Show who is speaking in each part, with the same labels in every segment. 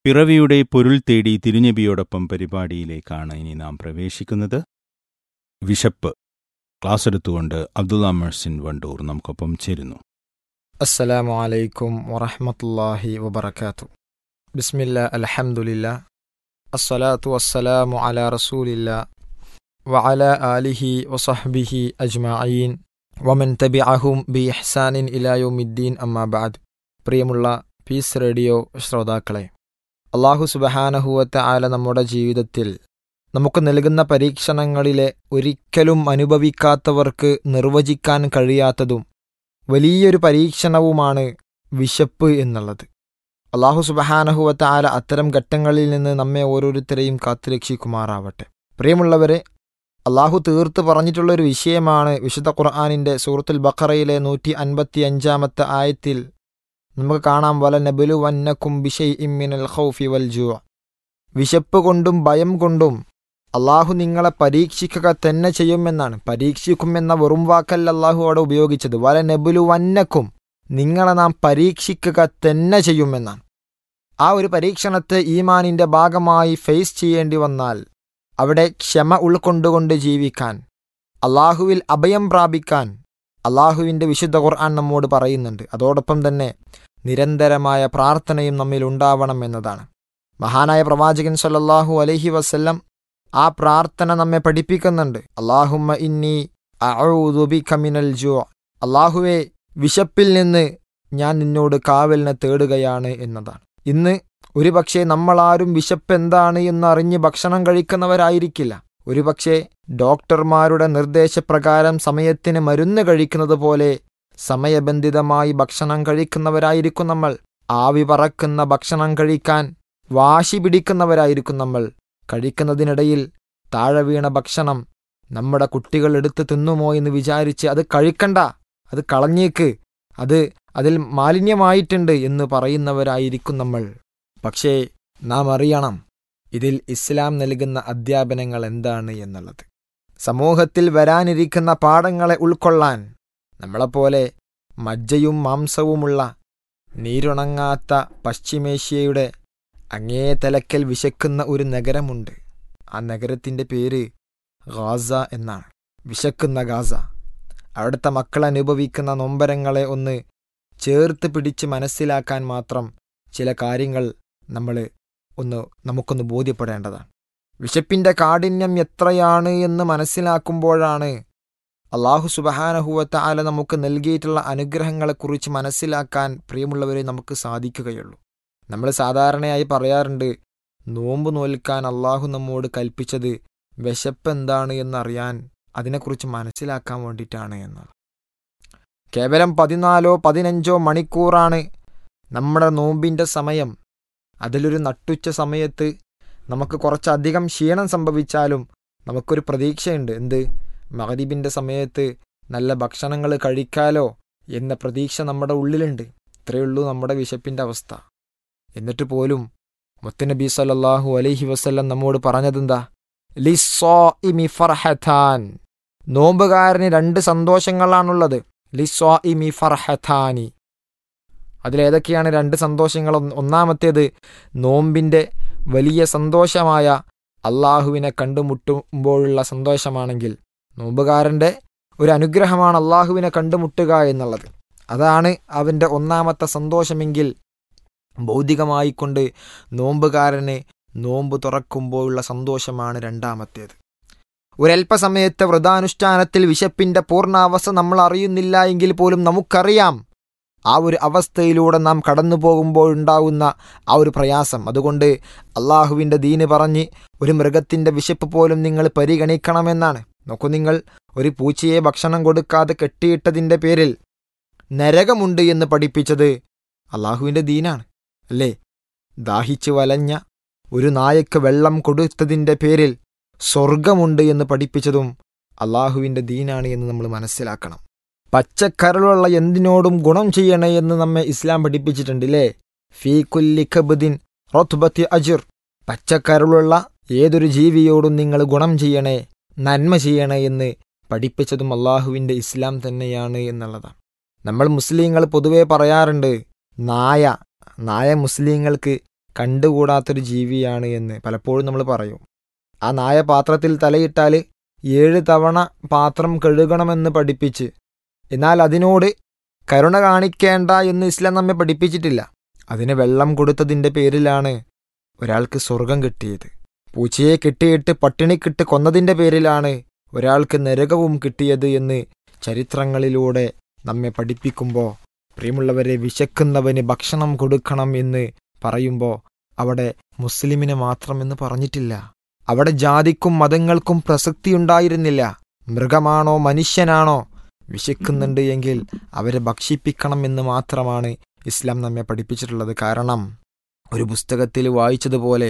Speaker 1: പിറവിയുടെ പൊരുൾ തേടി തിരുനബിയോടൊപ്പം പരിപാടിയിലേക്കാണ് ഇനി നാം പ്രവേശിക്കുന്നത് വിശപ്പ് ക്ലാസ് എടുത്തുകൊണ്ട് അബ്ദുള്ള മെഴ്സിൻ വണ്ടൂർ നമുക്കൊപ്പം ചേരുന്നു
Speaker 2: السلام عليكم ورحمة الله وبركاته بسم الله الحمد لله الصلاة والسلام على رسول الله وعلى آله وصحبه أجمعين ومن تبعهم بإحسان إلى يوم الدين أما بعد പ്രിയമുള്ള പീസ് റേഡിയോ ശ്രോതാക്കളെ അള്ളാഹു സുബഹാനഹുവത്ത ആല നമ്മുടെ ജീവിതത്തിൽ നമുക്ക് നൽകുന്ന പരീക്ഷണങ്ങളിലെ ഒരിക്കലും അനുഭവിക്കാത്തവർക്ക് നിർവചിക്കാൻ കഴിയാത്തതും വലിയൊരു പരീക്ഷണവുമാണ് വിശപ്പ് എന്നുള്ളത് അള്ളാഹു സുബഹാനഹുവത്ത ആല അത്തരം ഘട്ടങ്ങളിൽ നിന്ന് നമ്മെ ഓരോരുത്തരെയും കാത്തുരക്ഷിക്കുമാറാവട്ടെ പ്രിയമുള്ളവരെ അള്ളാഹു തീർത്ത് പറഞ്ഞിട്ടുള്ള ഒരു വിഷയമാണ് വിശുദ്ധ ഖുർആാനിൻ്റെ സൂറത്തുൽ ബഖറയിലെ നൂറ്റി അൻപത്തി അഞ്ചാമത്തെ ആയത്തിൽ നമുക്ക് കാണാം വല നബുലു വന്നക്കും ബിഷൈ ഇമ്മിനൽ ഖൗഫി വൽ ജൂ വിശപ്പ് കൊണ്ടും ഭയം കൊണ്ടും അള്ളാഹു നിങ്ങളെ പരീക്ഷിക്കുക തന്നെ ചെയ്യുമെന്നാണ് പരീക്ഷിക്കും എന്ന വെറും വാക്കല്ല അള്ളാഹു അവിടെ ഉപയോഗിച്ചത് വല നെബുലു വന്നക്കും നിങ്ങളെ നാം പരീക്ഷിക്കുക തന്നെ ചെയ്യുമെന്നാണ് ആ ഒരു പരീക്ഷണത്തെ ഈമാനിന്റെ ഭാഗമായി ഫേസ് ചെയ്യേണ്ടി വന്നാൽ അവിടെ ക്ഷമ ഉൾക്കൊണ്ടുകൊണ്ട് ജീവിക്കാൻ അള്ളാഹുവിൽ അഭയം പ്രാപിക്കാൻ അള്ളാഹുവിൻ്റെ വിശുദ്ധ ഖുർആൻ നമ്മോട് പറയുന്നുണ്ട് അതോടൊപ്പം തന്നെ നിരന്തരമായ പ്രാർത്ഥനയും നമ്മിൽ ഉണ്ടാവണം എന്നതാണ് മഹാനായ പ്രവാചകൻ സല്ലല്ലാഹു അലൈഹി വസല്ലം ആ പ്രാർത്ഥന നമ്മെ പഠിപ്പിക്കുന്നുണ്ട് അള്ളാഹുമ്മ ഇന്നി അഊദുബിക മിനൽ ജൂ അള്ളാഹുവെ വിശപ്പിൽ നിന്ന് ഞാൻ നിന്നോട് കാവലിനെ തേടുകയാണ് എന്നതാണ് ഇന്ന് ഒരുപക്ഷെ നമ്മളാരും വിശപ്പ് എന്താണ് എന്ന് അറിഞ്ഞ് ഭക്ഷണം കഴിക്കുന്നവരായിരിക്കില്ല ഒരുപക്ഷെ ഡോക്ടർമാരുടെ നിർദ്ദേശപ്രകാരം സമയത്തിന് മരുന്ന് കഴിക്കുന്നത് പോലെ സമയബന്ധിതമായി ഭക്ഷണം കഴിക്കുന്നവരായിരിക്കും നമ്മൾ ആവി പറക്കുന്ന ഭക്ഷണം കഴിക്കാൻ വാശി പിടിക്കുന്നവരായിരിക്കും നമ്മൾ കഴിക്കുന്നതിനിടയിൽ താഴെ വീണ ഭക്ഷണം നമ്മുടെ കുട്ടികൾ എടുത്ത് തിന്നുമോ എന്ന് വിചാരിച്ച് അത് കഴിക്കണ്ട അത് കളഞ്ഞേക്ക് അത് അതിൽ മാലിന്യമായിട്ടുണ്ട് എന്ന് പറയുന്നവരായിരിക്കും നമ്മൾ പക്ഷേ നാം അറിയണം ഇതിൽ ഇസ്ലാം നൽകുന്ന അധ്യാപനങ്ങൾ എന്താണ് എന്നുള്ളത് സമൂഹത്തിൽ വരാനിരിക്കുന്ന പാഠങ്ങളെ ഉൾക്കൊള്ളാൻ നമ്മളെപ്പോലെ മജ്ജയും മാംസവുമുള്ള നീരുണങ്ങാത്ത പശ്ചിമേഷ്യയുടെ അങ്ങേ തലക്കൽ വിശക്കുന്ന ഒരു നഗരമുണ്ട് ആ നഗരത്തിൻ്റെ പേര് ഗാസ എന്നാണ് വിശക്കുന്ന ഗാസ അവിടുത്തെ മക്കൾ അനുഭവിക്കുന്ന നൊമ്പരങ്ങളെ ഒന്ന് ചേർത്ത് പിടിച്ച് മനസ്സിലാക്കാൻ മാത്രം ചില കാര്യങ്ങൾ നമ്മൾ ഒന്ന് നമുക്കൊന്ന് ബോധ്യപ്പെടേണ്ടതാണ് വിശപ്പിൻ്റെ കാഠിന്യം എത്രയാണ് എന്ന് മനസ്സിലാക്കുമ്പോഴാണ് അള്ളാഹു സുബഹാനഹുവത്ത ആല നമുക്ക് നൽകിയിട്ടുള്ള അനുഗ്രഹങ്ങളെക്കുറിച്ച് മനസ്സിലാക്കാൻ പ്രിയമുള്ളവരെ നമുക്ക് സാധിക്കുകയുള്ളൂ നമ്മൾ സാധാരണയായി പറയാറുണ്ട് നോമ്പ് നോൽക്കാൻ അള്ളാഹു നമ്മോട് കൽപ്പിച്ചത് വിശപ്പ് എന്താണ് എന്നറിയാൻ അതിനെക്കുറിച്ച് മനസ്സിലാക്കാൻ വേണ്ടിയിട്ടാണ് എന്നാണ് കേവലം പതിനാലോ പതിനഞ്ചോ മണിക്കൂറാണ് നമ്മുടെ നോമ്പിൻ്റെ സമയം അതിലൊരു നട്ടുച്ച സമയത്ത് നമുക്ക് കുറച്ചധികം ക്ഷീണം സംഭവിച്ചാലും നമുക്കൊരു പ്രതീക്ഷയുണ്ട് എന്ത് മഹരീബിൻ്റെ സമയത്ത് നല്ല ഭക്ഷണങ്ങൾ കഴിക്കാലോ എന്ന പ്രതീക്ഷ നമ്മുടെ ഉള്ളിലുണ്ട് ഇത്രയേ ഉള്ളൂ നമ്മുടെ വിശപ്പിൻ്റെ അവസ്ഥ എന്നിട്ട് പോലും മുത്തനബി സല്ലല്ലാഹു അലൈഹി വസല്ലം നമ്മോട് പറഞ്ഞതെന്താ ലിസ്സോ ഇമി ഫർഹഥാൻ നോമ്പുകാരന് രണ്ട് സന്തോഷങ്ങളാണുള്ളത് ലിസ്സോ ഇമി ഫർഹഥാനി അതിലേതൊക്കെയാണ് രണ്ട് സന്തോഷങ്ങൾ ഒന്നാമത്തേത് നോമ്പിൻ്റെ വലിയ സന്തോഷമായ അള്ളാഹുവിനെ കണ്ടുമുട്ടുമ്പോഴുള്ള സന്തോഷമാണെങ്കിൽ നോമ്പുകാരൻ്റെ ഒരു അനുഗ്രഹമാണ് അള്ളാഹുവിനെ കണ്ടുമുട്ടുക എന്നുള്ളത് അതാണ് അവൻ്റെ ഒന്നാമത്തെ സന്തോഷമെങ്കിൽ ഭൗതികമായിക്കൊണ്ട് നോമ്പുകാരന് നോമ്പ് തുറക്കുമ്പോഴുള്ള സന്തോഷമാണ് രണ്ടാമത്തേത് ഒരല്പസമയത്തെ വ്രതാനുഷ്ഠാനത്തിൽ വിശപ്പിൻ്റെ പൂർണ്ണാവസ്ഥ നമ്മൾ അറിയുന്നില്ല എങ്കിൽ പോലും നമുക്കറിയാം ആ ഒരു അവസ്ഥയിലൂടെ നാം കടന്നു പോകുമ്പോഴുണ്ടാകുന്ന ആ ഒരു പ്രയാസം അതുകൊണ്ട് അള്ളാഹുവിൻ്റെ ദീന് പറഞ്ഞ് ഒരു മൃഗത്തിൻ്റെ വിശപ്പ് പോലും നിങ്ങൾ പരിഗണിക്കണമെന്നാണ് നോക്കൂ നിങ്ങൾ ഒരു പൂച്ചയെ ഭക്ഷണം കൊടുക്കാതെ കെട്ടിയിട്ടതിൻ്റെ പേരിൽ നരകമുണ്ട് എന്ന് പഠിപ്പിച്ചത് അള്ളാഹുവിൻ്റെ ദീനാണ് അല്ലേ ദാഹിച്ചു വലഞ്ഞ ഒരു നായക്ക് വെള്ളം കൊടുത്തതിൻ്റെ പേരിൽ സ്വർഗമുണ്ട് എന്ന് പഠിപ്പിച്ചതും അള്ളാഹുവിൻ്റെ ദീനാണ് എന്ന് നമ്മൾ മനസ്സിലാക്കണം പച്ചക്കരളുള്ള എന്തിനോടും ഗുണം ചെയ്യണേ എന്ന് നമ്മെ ഇസ്ലാം പഠിപ്പിച്ചിട്ടുണ്ടല്ലേ ഫീ കുല്ലി കബുദ്ദീൻ റോത്തുബത്തി അജുർ പച്ചക്കരളുള്ള ഏതൊരു ജീവിയോടും നിങ്ങൾ ഗുണം ചെയ്യണേ നന്മ ചെയ്യണേ എന്ന് പഠിപ്പിച്ചതും അള്ളാഹുവിൻ്റെ ഇസ്ലാം തന്നെയാണ് എന്നുള്ളതാണ് നമ്മൾ മുസ്ലിങ്ങൾ പൊതുവെ പറയാറുണ്ട് നായ നായ മുസ്ലിങ്ങൾക്ക് കണ്ടുകൂടാത്തൊരു ജീവിയാണ് എന്ന് പലപ്പോഴും നമ്മൾ പറയും ആ നായ പാത്രത്തിൽ തലയിട്ടാൽ ഏഴ് തവണ പാത്രം കഴുകണമെന്ന് പഠിപ്പിച്ച് എന്നാൽ അതിനോട് കരുണ കാണിക്കേണ്ട എന്ന് ഇസ്ലാം നമ്മെ പഠിപ്പിച്ചിട്ടില്ല അതിന് വെള്ളം കൊടുത്തതിൻ്റെ പേരിലാണ് ഒരാൾക്ക് സ്വർഗം കിട്ടിയത് പൂച്ചയെ കെട്ടിയിട്ട് പട്ടിണിക്കിട്ട് കൊന്നതിൻ്റെ പേരിലാണ് ഒരാൾക്ക് നരകവും കിട്ടിയത് എന്ന് ചരിത്രങ്ങളിലൂടെ നമ്മെ പഠിപ്പിക്കുമ്പോൾ പ്രിയമുള്ളവരെ വിശക്കുന്നവന് ഭക്ഷണം കൊടുക്കണം എന്ന് പറയുമ്പോൾ അവിടെ മുസ്ലിമിന് മാത്രമെന്ന് പറഞ്ഞിട്ടില്ല അവിടെ ജാതിക്കും മതങ്ങൾക്കും പ്രസക്തിയുണ്ടായിരുന്നില്ല മൃഗമാണോ മനുഷ്യനാണോ വിശക്കുന്നുണ്ട് എങ്കിൽ അവരെ ഭക്ഷിപ്പിക്കണം എന്ന് മാത്രമാണ് ഇസ്ലാം നമ്മെ പഠിപ്പിച്ചിട്ടുള്ളത് കാരണം ഒരു പുസ്തകത്തിൽ വായിച്ചതുപോലെ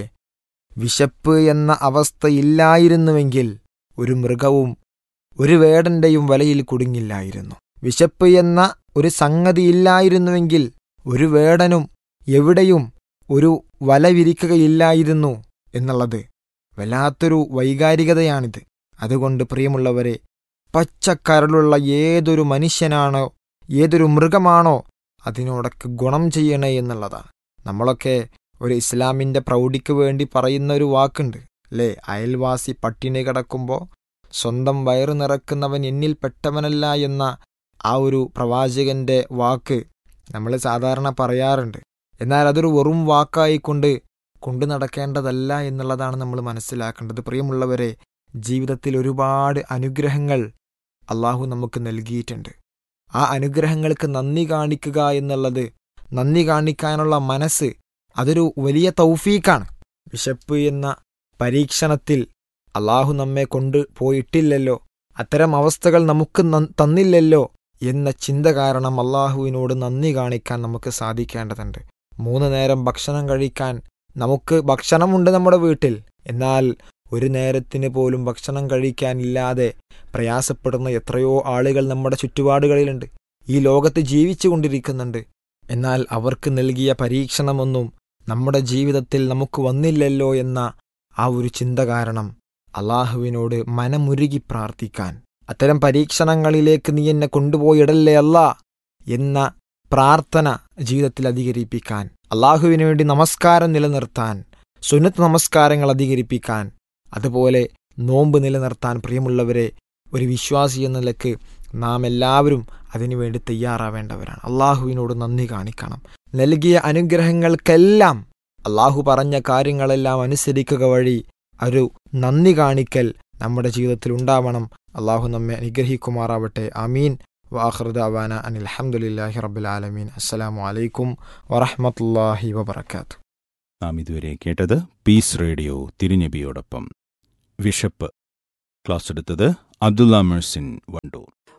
Speaker 2: വിശപ്പ് എന്ന അവസ്ഥ ഇല്ലായിരുന്നുവെങ്കിൽ ഒരു മൃഗവും ഒരു വേടന്റെയും വലയിൽ കുടുങ്ങില്ലായിരുന്നു വിശപ്പ് എന്ന ഒരു സംഗതി ഇല്ലായിരുന്നുവെങ്കിൽ ഒരു വേടനും എവിടെയും ഒരു വല വിരിക്കുകയില്ലായിരുന്നു എന്നുള്ളത് വല്ലാത്തൊരു വൈകാരികതയാണിത് അതുകൊണ്ട് പ്രിയമുള്ളവരെ പച്ചക്കരളുള്ള ഏതൊരു മനുഷ്യനാണോ ഏതൊരു മൃഗമാണോ അതിനോടൊക്കെ ഗുണം ചെയ്യണേ എന്നുള്ളതാണ് നമ്മളൊക്കെ ഒരു ഇസ്ലാമിൻ്റെ പ്രൗഢിക്ക് വേണ്ടി പറയുന്ന ഒരു വാക്കുണ്ട് അല്ലേ അയൽവാസി പട്ടിണി കിടക്കുമ്പോൾ സ്വന്തം വയറ് നിറക്കുന്നവൻ എന്നിൽ പെട്ടവനല്ല എന്ന ആ ഒരു പ്രവാചകന്റെ വാക്ക് നമ്മൾ സാധാരണ പറയാറുണ്ട് എന്നാൽ അതൊരു വെറും വാക്കായിക്കൊണ്ട് കൊണ്ടു നടക്കേണ്ടതല്ല എന്നുള്ളതാണ് നമ്മൾ മനസ്സിലാക്കേണ്ടത് പ്രിയമുള്ളവരെ ജീവിതത്തിൽ ഒരുപാട് അനുഗ്രഹങ്ങൾ അള്ളാഹു നമുക്ക് നൽകിയിട്ടുണ്ട് ആ അനുഗ്രഹങ്ങൾക്ക് നന്ദി കാണിക്കുക എന്നുള്ളത് നന്ദി കാണിക്കാനുള്ള മനസ്സ് അതൊരു വലിയ തൗഫീക്കാണ് വിശപ്പ് എന്ന പരീക്ഷണത്തിൽ അള്ളാഹു നമ്മെ കൊണ്ട് പോയിട്ടില്ലല്ലോ അത്തരം അവസ്ഥകൾ നമുക്ക് തന്നില്ലല്ലോ എന്ന ചിന്ത കാരണം അള്ളാഹുവിനോട് നന്ദി കാണിക്കാൻ നമുക്ക് സാധിക്കേണ്ടതുണ്ട് മൂന്ന് നേരം ഭക്ഷണം കഴിക്കാൻ നമുക്ക് ഭക്ഷണമുണ്ട് നമ്മുടെ വീട്ടിൽ എന്നാൽ ഒരു നേരത്തിന് പോലും ഭക്ഷണം കഴിക്കാനില്ലാതെ പ്രയാസപ്പെടുന്ന എത്രയോ ആളുകൾ നമ്മുടെ ചുറ്റുപാടുകളിലുണ്ട് ഈ ലോകത്ത് ജീവിച്ചു കൊണ്ടിരിക്കുന്നുണ്ട് എന്നാൽ അവർക്ക് നൽകിയ പരീക്ഷണമൊന്നും നമ്മുടെ ജീവിതത്തിൽ നമുക്ക് വന്നില്ലല്ലോ എന്ന ആ ഒരു ചിന്ത കാരണം അള്ളാഹുവിനോട് മനമുരുകി പ്രാർത്ഥിക്കാൻ അത്തരം പരീക്ഷണങ്ങളിലേക്ക് നീ എന്നെ കൊണ്ടുപോയിടല്ലേ അല്ല എന്ന പ്രാർത്ഥന ജീവിതത്തിൽ അധികരിപ്പിക്കാൻ അള്ളാഹുവിന് വേണ്ടി നമസ്കാരം നിലനിർത്താൻ സുന്നത്ത് നമസ്കാരങ്ങൾ അധികരിപ്പിക്കാൻ അതുപോലെ നോമ്പ് നിലനിർത്താൻ പ്രിയമുള്ളവരെ ഒരു വിശ്വാസി എന്ന നിലക്ക് നാം എല്ലാവരും അതിനുവേണ്ടി തയ്യാറാവേണ്ടവരാണ് അള്ളാഹുവിനോട് നന്ദി കാണിക്കണം നൽകിയ അനുഗ്രഹങ്ങൾക്കെല്ലാം അള്ളാഹു പറഞ്ഞ കാര്യങ്ങളെല്ലാം അനുസരിക്കുക വഴി ഒരു നന്ദി കാണിക്കൽ നമ്മുടെ ജീവിതത്തിൽ ഉണ്ടാവണം അള്ളാഹു നമ്മെ അനുഗ്രഹിക്കുമാറാവട്ടെ ആമീൻ വാഹൃദ അവാന അനിൽ അഹമ്മദില്ലാഹി റബ്ബുൽ ആലമീൻ അസ്സലാമു അലൈക്കും വറഹമത്തല്ലാഹി വബർക്കാത്തു
Speaker 1: നാം ഇതുവരെ കേട്ടത് പീസ് റേഡിയോ തിരുനബിയോടൊപ്പം വിഷപ്പ് ക്ലാസ് എടുത്തത് അബ്ദുള്ള മെഴ്സിൻ വണ്ടൂർ